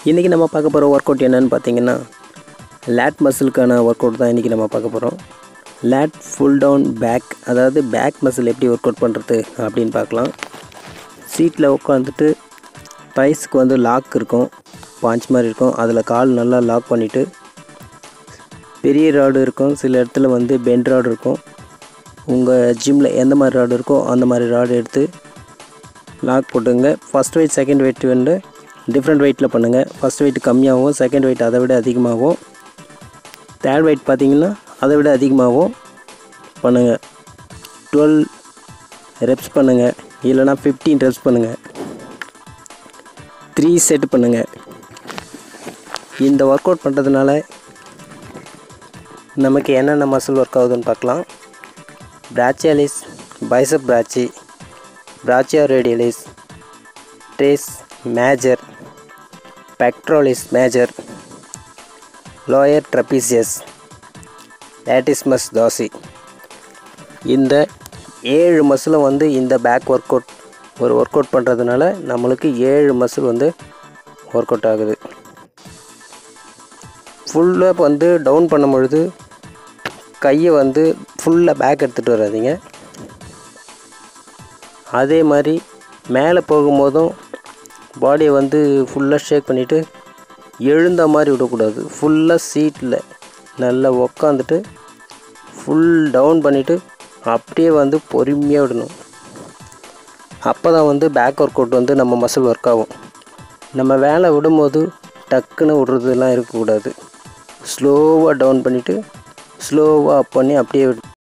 இன்றைக்கி நம்ம பார்க்க போகிற ஒர்க் அவுட் என்னென்னு பார்த்தீங்கன்னா லேட் மசிலுக்கான ஒர்க் அவுட் தான் இன்றைக்கி நம்ம பார்க்க போகிறோம் லேட் ஃபுல் டவுன் பேக் அதாவது பேக் மசில் எப்படி ஒர்க் அவுட் பண்ணுறது அப்படின்னு பார்க்கலாம் சீட்டில் உட்காந்துட்டு டைஸ்க்கு வந்து லாக் இருக்கும் பாஞ்ச் மாதிரி இருக்கும் அதில் கால் நல்லா லாக் பண்ணிவிட்டு பெரிய ராடு இருக்கும் சில இடத்துல வந்து பெண்ட் ராடு இருக்கும் உங்கள் ஜிம்மில் எந்த மாதிரி ராடு இருக்கோ அந்த மாதிரி ராடு எடுத்து லாக் போட்டுங்க ஃபஸ்ட் வெயிட் செகண்ட் வெயிட் வந்து டிஃப்ரெண்ட் வெயிட்டில் பண்ணுங்கள் ஃபஸ்ட் வெயிட் கம்மியாகவும் செகண்ட் வெயிட் அதை விட அதிகமாகவும் தேர்ட் வெயிட் பார்த்தீங்கன்னா அதை விட அதிகமாகவும் பண்ணுங்கள் டுவெல் ரெப்ஸ் பண்ணுங்கள் இல்லைனா ஃபிஃப்டீன் ரெப்ஸ் பண்ணுங்கள் த்ரீ செட் பண்ணுங்கள் இந்த ஒர்க் அவுட் பண்ணுறதுனால நமக்கு என்னென்ன மசில் ஒர்க் ஆகுதுன்னு பார்க்கலாம் brachialis bicep brachi brachioradialis teres major pectoralis major lower trapezius latissimus dorsi இந்த ஏழு மசிலும் வந்து இந்த பேக் ஒர்க் அவுட் ஒரு ஒர்க் அவுட் பண்ணுறதுனால நம்மளுக்கு ஏழு மசில் வந்து ஒர்க் அவுட் ஆகுது ஃபுல்லாக வந்து டவுன் பண்ணும் பொழுது கையை வந்து ஃபுல்லாக பேக் எடுத்துகிட்டு வராதீங்க அதே மாதிரி மேலே போகும்போதும் பாடியை வந்து ஃபுல்லாக ஷேக் பண்ணிவிட்டு எழுந்த மாதிரி விடக்கூடாது ஃபுல்லாக சீட்டில் நல்லா உக்காந்துட்டு ஃபுல் டவுன் பண்ணிவிட்டு அப்படியே வந்து பொறுமையாக விடணும் அப்போ தான் வந்து பேக் ஒர்க் அவுட் வந்து நம்ம மசில் ஒர்க் ஆகும் நம்ம வேலை விடும்போது டக்குன்னு விடுறதுலாம் இருக்கக்கூடாது ஸ்லோவாக டவுன் பண்ணிவிட்டு ஸ்லோவாக அப் பண்ணி அப்படியே விடு